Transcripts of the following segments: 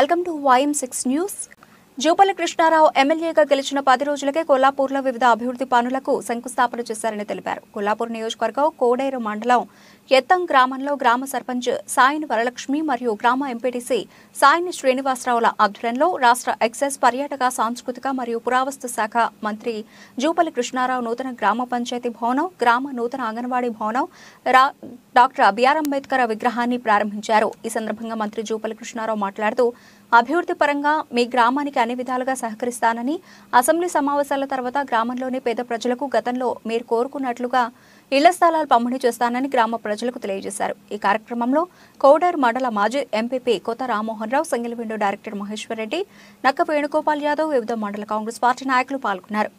welcome to Y M six news Jupally Krishna Rao ఎమ్మెల్యేగా గెలిచిన పది రోజులకే కొల్లాపూర్లో వివిధ అభివృద్ధి పనులకు శంకుస్థాపన చేశారని తెలిపారు కొల్లాపూర్ నియోజకవర్గం కోడేరు మండలం ఎత్తం గ్రామంలో గ్రామ సర్పంచ్ సాయిని వరలక్ష్మి మరియు గ్రామ ఎంపీటీసీ సాయిని శ్రీనివాసరావుల ఆధ్వర్యంలో రాష్ట్ర ఎక్సైజ్ పర్యాటక సాంస్కృతిక మరియు పురావస్తు శాఖ మంత్రి జూపల్లి కృష్ణారావు నూతన గ్రామ పంచాయతీ భవనం గ్రామ నూతన అంగన్వాడీ భవనం రా- డాక్టర్ బిఆర్ అంబేద్కర్ విగ్రహాన్ని ప్రారంభించారు ఈ సందర్భంగా మంత్రి జూపల్లి కృష్ణారావు మాట్లాడుతూ అభివృద్ధి పరంగా మీ గ్రామానికి అన్ని విధాలుగా సహకరిస్తానని అసెంబ్లీ సమావేశాల తర్వాత గ్రామంలోని పేద ప్రజలకు గతంలో మీరు కోరుకున్నట్లుగా ఇళ్ల స్థలాలు పంపిణీ చేస్తానని గ్రామ ప్రజలకు తెలియజేశారు ఈ కార్యక్రమంలో కోడర్ మండల మాజీ ఎంపీపీ కొత్త Rammohan Rao single window director Maheshwar Reddy Nakka Venugopal Yadav వివిధ మండల కాంగ్రెస్ పార్టీ నాయకులు పాల్గొన్నారు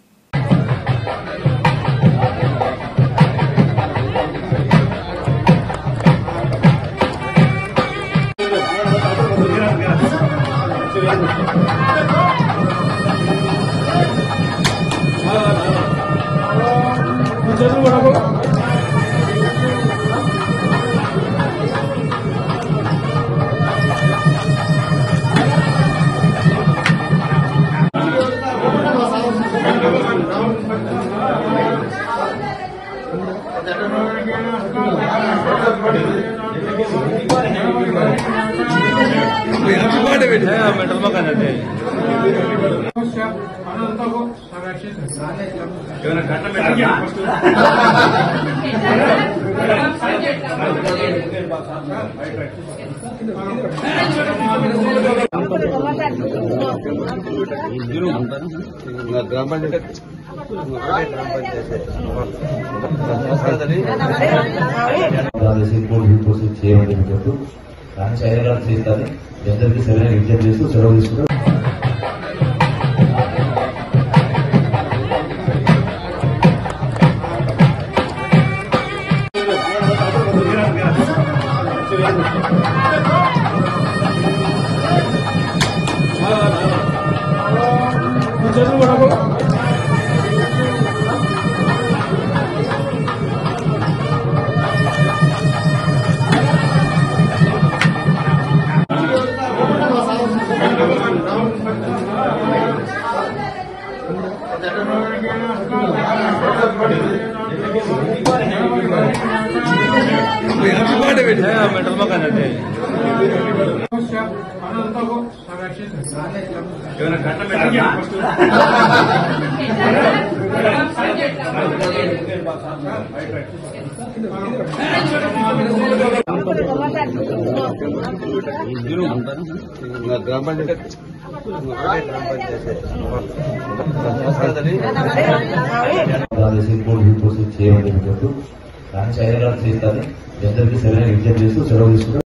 గ్రామ పంచాయతీ గ్రామ పంచాయతీ ఆదేశం కోడ్ రిపోర్ట్స్ చేయమని చెప్తూ దాన్ని చైనా చేస్తాను అందరికీ సరైన విజ్ఞప్తి చేస్తూ సెలవు తీసుకుంటూ గ్రామ పంచాయతీ గ్రామ పంచాయతీ ఆదేశం కోడ్ రిపోర్ట్స్ చేయమని చెప్తూ దాన్ని చైనా చేస్తాను అందరికీ సరైన విజ్ఞప్తి చేస్తూ సెలవు తీసుకుంటూ